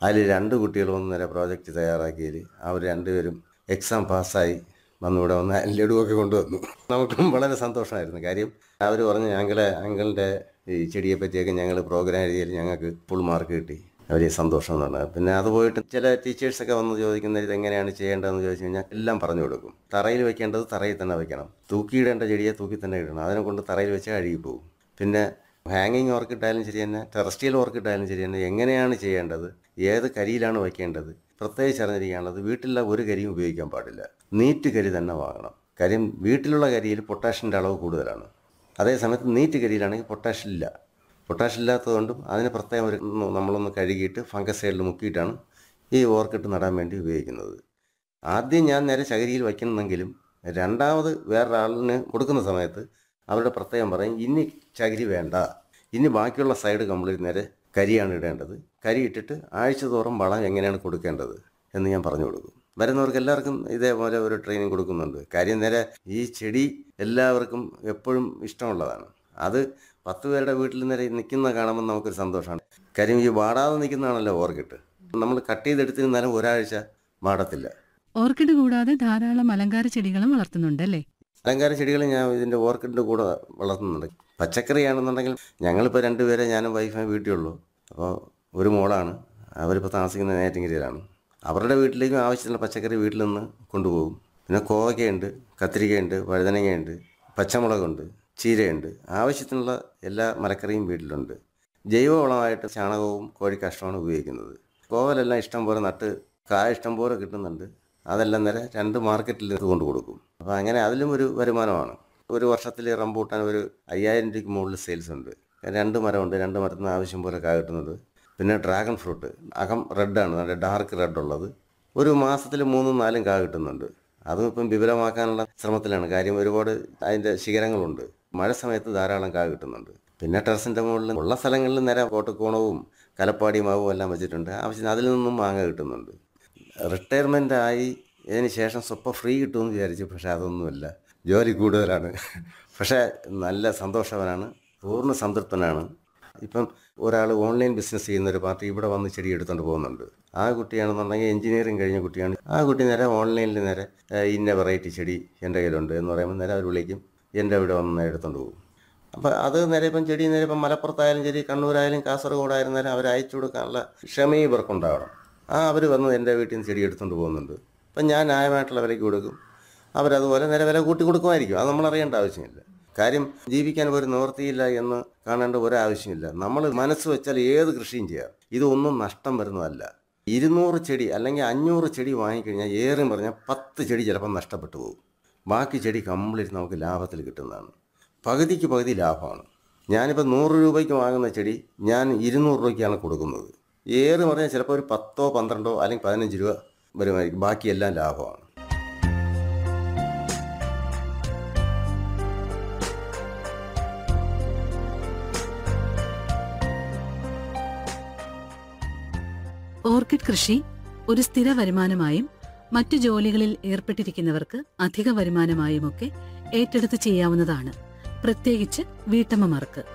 അതിൽ രണ്ട് കുട്ടികൾ വന്ന് നേരെ പ്രോജക്റ്റ് തയ്യാറാക്കിയതിൽ അവർ രണ്ടുപേരും എക്സാം പാസ്സായി വന്ന് ഇവിടെ വന്ന് ലഡുവൊക്കെ കൊണ്ടുവന്നു നമുക്കും വളരെ സന്തോഷമായിരുന്നു കാര്യം അവർ പറഞ്ഞു ഞങ്ങളെ അങ്കിളിൻ്റെ ഈ ചെടിയെ പറ്റിയൊക്കെ ഞങ്ങൾ പ്രോഗ്രാം എഴുതിയതിൽ ഞങ്ങൾക്ക് ഫുൾ മാർക്ക് കിട്ടി വലിയ സന്തോഷം എന്ന് പറഞ്ഞത് പിന്നെ അത് പോയിട്ട് ചില ടീച്ചേഴ്സൊക്കെ വന്ന് ചോദിക്കുന്നത് ഇത് എങ്ങനെയാണ് ചെയ്യേണ്ടതെന്ന് ചോദിച്ചു കഴിഞ്ഞാൽ എല്ലാം പറഞ്ഞു കൊടുക്കും തറയിൽ വെക്കേണ്ടത് തറയിൽ തന്നെ വെക്കണം തൂക്കിയിടേണ്ട ചെടിയെ തൂക്കി തന്നെ ഇടണം അതിനെ കൊണ്ട് തറയിൽ വെച്ചാൽ അഴുകി പോകും പിന്നെ ഹാങ്ങിങ് ഓർക്കിട്ടായാലും ശരി തന്നെ ടെറസ്ട്രിയൽ ഓർക്കിട്ടായാലും ശരി തന്നെ എങ്ങനെയാണ് ചെയ്യേണ്ടത് ഏത് കരിയിലാണ് വയ്ക്കേണ്ടത് പ്രത്യേകിച്ച് അറിഞ്ഞിരിക്കാനുള്ളത് വീട്ടിലുള്ള ഒരു കരിയും ഉപയോഗിക്കാൻ പാടില്ല നീറ്റ് കരി തന്നെ വാങ്ങണം കാര്യം വീട്ടിലുള്ള കരിയിൽ പൊട്ടാഷ്യൻ്റെ അളവ് കൂടുതലാണ് അതേ സമയത്ത് നീറ്റ് കരിയിലാണെങ്കിൽ പൊട്ടാഷ്യം ഇല്ല പൊട്ടാഷ്യം ഇല്ലാത്തതുകൊണ്ടും അതിന് പ്രത്യേകം ഒരു നമ്മളൊന്ന് കഴുകിയിട്ട് ഫംഗസൈഡിൽ മുക്കിയിട്ടാണ് ഈ ഓർക്കിട്ട് നടാൻ വേണ്ടി ഉപയോഗിക്കുന്നത് ആദ്യം ഞാൻ നേരെ ചകിരിയിൽ വയ്ക്കുന്നെങ്കിലും രണ്ടാമത് വേറൊരാളിന് കൊടുക്കുന്ന സമയത്ത് അവരുടെ പ്രത്യേകം പറയും ഇനി ചകിരി വേണ്ട ഇനി ബാക്കിയുള്ള സൈഡ് കംപ്ലീറ്റ് നേരെ കരിയാണ് ഇടേണ്ടത് കരി ഇട്ടിട്ട് ആഴ്ച തോറും വളം എങ്ങനെയാണ് കൊടുക്കേണ്ടത് എന്ന് ഞാൻ പറഞ്ഞു കൊടുക്കും വരുന്നവർക്ക് എല്ലാവർക്കും ഇതേപോലെ ഒരു ട്രെയിനിങ് കൊടുക്കുന്നുണ്ട് കാര്യം നേരെ ഈ ചെടി എല്ലാവർക്കും എപ്പോഴും ഇഷ്ടമുള്ളതാണ് അത് പത്ത് പേരുടെ വീട്ടിൽ നേരെ നിൽക്കുന്ന കാണുമ്പോൾ നമുക്കൊരു സന്തോഷമാണ് കാര്യം ഈ വാടാതെ നിൽക്കുന്നതാണല്ലോ ഓർക്കിട്ട് നമ്മൾ കട്ട് ചെയ്തെടുത്തിരുന്നാലും ഒരാഴ്ച വാടത്തില്ല ഓർക്കിഡ് കൂടാതെ ധാരാളം അലങ്കാര ചെടികളും വളർത്തുന്നുണ്ടല്ലേ അലങ്കാര ചെടികൾ ഞാൻ ഇതിൻ്റെ ഓർക്കിഡിൻ്റെ കൂടെ വളർത്തുന്നുണ്ട് പച്ചക്കറിയാണെന്നുണ്ടെങ്കിൽ ഞങ്ങളിപ്പോൾ രണ്ടുപേരെ ഞാനും വൈഫും വീട്ടിലുള്ളൂ അപ്പോൾ ഒരു മോളാണ് അവരിപ്പോൾ താമസിക്കുന്ന നേറ്റിങ്കരിയിലാണ് അവരുടെ വീട്ടിലേക്കും ആവശ്യത്തിനുള്ള പച്ചക്കറി വീട്ടിൽ നിന്ന് കൊണ്ടുപോകും പിന്നെ കോവയ്ക്കയുണ്ട് കത്തിരിക്കയുണ്ട് വഴുതനങ്ങയുണ്ട് പച്ചമുളകുണ്ട് ചീരയുണ്ട് ആവശ്യത്തിനുള്ള എല്ലാ മരക്കറിയും വീട്ടിലുണ്ട് ജൈവവളമായിട്ട് ചാണകവും കോഴിക്കാഷ്ടമാണ് ഉപയോഗിക്കുന്നത് കോവലെല്ലാം ഇഷ്ടം പോലെ നട്ട് കായ ഇഷ്ടം പോലെ കിട്ടുന്നുണ്ട് അതെല്ലാം നേരെ രണ്ട് മാർക്കറ്റിൽ കൊണ്ട് കൊടുക്കും അപ്പോൾ അങ്ങനെ അതിലും ഒരു വരുമാനമാണ് ഒരു വർഷത്തിൽ റംബൂട്ടാൻ ഒരു അയ്യായിരം രൂപയ്ക്ക് മുകളിൽ സെയിൽസ് ഉണ്ട് രണ്ട് മരമുണ്ട് രണ്ട് മരത്തിൽ നിന്ന് ആവശ്യം പോലെ കായ കിട്ടുന്നുണ്ട് പിന്നെ ഡ്രാഗൺ ഫ്രൂട്ട് അകം റെഡാണ് നല്ല ഡാർക്ക് റെഡ് ഉള്ളത് ഒരു മാസത്തിൽ മൂന്നും നാലും കാ കിട്ടുന്നുണ്ട് അതും ഇപ്പം വിപുലമാക്കാനുള്ള ശ്രമത്തിലാണ് കാര്യം ഒരുപാട് അതിൻ്റെ ശിഖരങ്ങളുണ്ട് മഴ സമയത്ത് ധാരാളം കാ കിട്ടുന്നുണ്ട് പിന്നെ ടെറസിൻ്റെ മുകളിൽ ഉള്ള സ്ഥലങ്ങളിൽ നേരെ കോട്ടക്കോണവും കലപ്പാടി മാവും എല്ലാം വെച്ചിട്ടുണ്ട് ആവശ്യത്തിന് അതിൽ നിന്നും മാങ്ങ കിട്ടുന്നുണ്ട് റിട്ടയർമെൻ്റ് ആയി ഇതിന് ശേഷം സ്വപ്പം ഫ്രീ കിട്ടുമെന്ന് വിചാരിച്ചു പക്ഷേ അതൊന്നുമില്ല ജോലി കൂടുതലാണ് പക്ഷേ നല്ല സന്തോഷവനാണ് പൂർണ്ണ സംതൃപ്തനാണ് ഇപ്പം ഒരാൾ ഓൺലൈൻ ബിസിനസ് ചെയ്യുന്ന ഒരു പാർട്ടി ഇവിടെ വന്ന് ചെടി എടുത്തുകൊണ്ട് പോകുന്നുണ്ട് ആ കുട്ടിയാണെന്നുണ്ടെങ്കിൽ എഞ്ചിനീയറിംഗ് കഴിഞ്ഞ കുട്ടിയാണ് ആ കുട്ടി നേരെ ഓൺലൈനിൽ നേരെ ഏഹ്, ഇന്ന വെറൈറ്റി ചെടി എൻ്റെ കയ്യിലുണ്ട് എന്ന് പറയുമ്പോൾ നേരെ അവർ വിളിക്കും എൻ്റെ ഇവിടെ വന്ന് എടുത്തുകൊണ്ട് പോകും അപ്പോൾ അത് നേരെ ഇപ്പം ചെടി നേരെ ഇപ്പം മലപ്പുറത്തായാലും ശരി കണ്ണൂരായാലും കാസർഗോഡായാലും നേരെ അവർ അയച്ചു കൊടുക്കാനുള്ള ക്ഷമയും ഇവർക്കുണ്ടാവണം ആ അവർ വന്ന് എൻ്റെ വീട്ടിൽ നിന്ന് ചെടി എടുത്തുകൊണ്ട് പോകുന്നുണ്ട് അപ്പം ഞാൻ ന്യായമായിട്ടുള്ള വിലയ്ക്ക് കൊടുക്കും അവരതുപോലെ നേരെ വില കൂട്ടി കൊടുക്കുമായിരിക്കും അത് നമ്മൾ അറിയേണ്ട ആവശ്യമില്ല കാര്യം ജീവിക്കാൻ ഒരു നിവൃത്തിയില്ല എന്ന് കാണേണ്ട ഒരാവശ്യമില്ല നമ്മൾ മനസ്സ് വെച്ചാൽ ഏത് കൃഷിയും ചെയ്യാം ഇതൊന്നും നഷ്ടം വരുന്നതല്ല ഇരുന്നൂറ് ചെടി അല്ലെങ്കിൽ അഞ്ഞൂറ് ചെടി വാങ്ങിക്കഴിഞ്ഞാൽ ഏറെ പറഞ്ഞാൽ പത്ത് ചെടി ചിലപ്പോൾ നഷ്ടപ്പെട്ടു പോകും ബാക്കി ചെടി കംപ്ലീറ്റ് നമുക്ക് ലാഭത്തിൽ കിട്ടുന്നതാണ് പകുതിക്ക് പകുതി ലാഭമാണ് ഞാനിപ്പോൾ നൂറ് രൂപയ്ക്ക് വാങ്ങുന്ന ചെടി ഞാൻ ഇരുന്നൂറ് രൂപയ്ക്കാണ് കൊടുക്കുന്നത് ഏറെ പറഞ്ഞാൽ ചിലപ്പോൾ ഒരു പത്തോ പന്ത്രണ്ടോ അല്ലെങ്കിൽ പതിനഞ്ച് രൂപ വരുമായിരിക്കും ബാക്കിയെല്ലാം ലാഭമാണ് ഓർക്കിഡ് കൃഷി ഒരു സ്ഥിര വരുമാനമായും മറ്റു ജോലികളിൽ ഏർപ്പെട്ടിരിക്കുന്നവർക്ക് അധിക വരുമാനമായുമൊക്കെ ഏറ്റെടുത്ത് ചെയ്യാവുന്നതാണ് പ്രത്യേകിച്ച് വീട്ടമ്മമാർക്ക്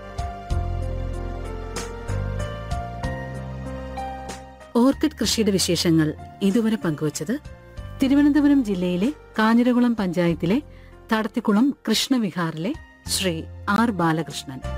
ഓർക്കിഡ് കൃഷിയുടെ വിശേഷങ്ങൾ ഇതുവരെ പങ്കുവച്ചത് തിരുവനന്തപുരം ജില്ലയിലെ കാഞ്ഞിരകുളം പഞ്ചായത്തിലെ തടത്തിക്കുളം കൃഷ്ണവിഹാറിലെ ശ്രീ ആർ ബാലകൃഷ്ണൻ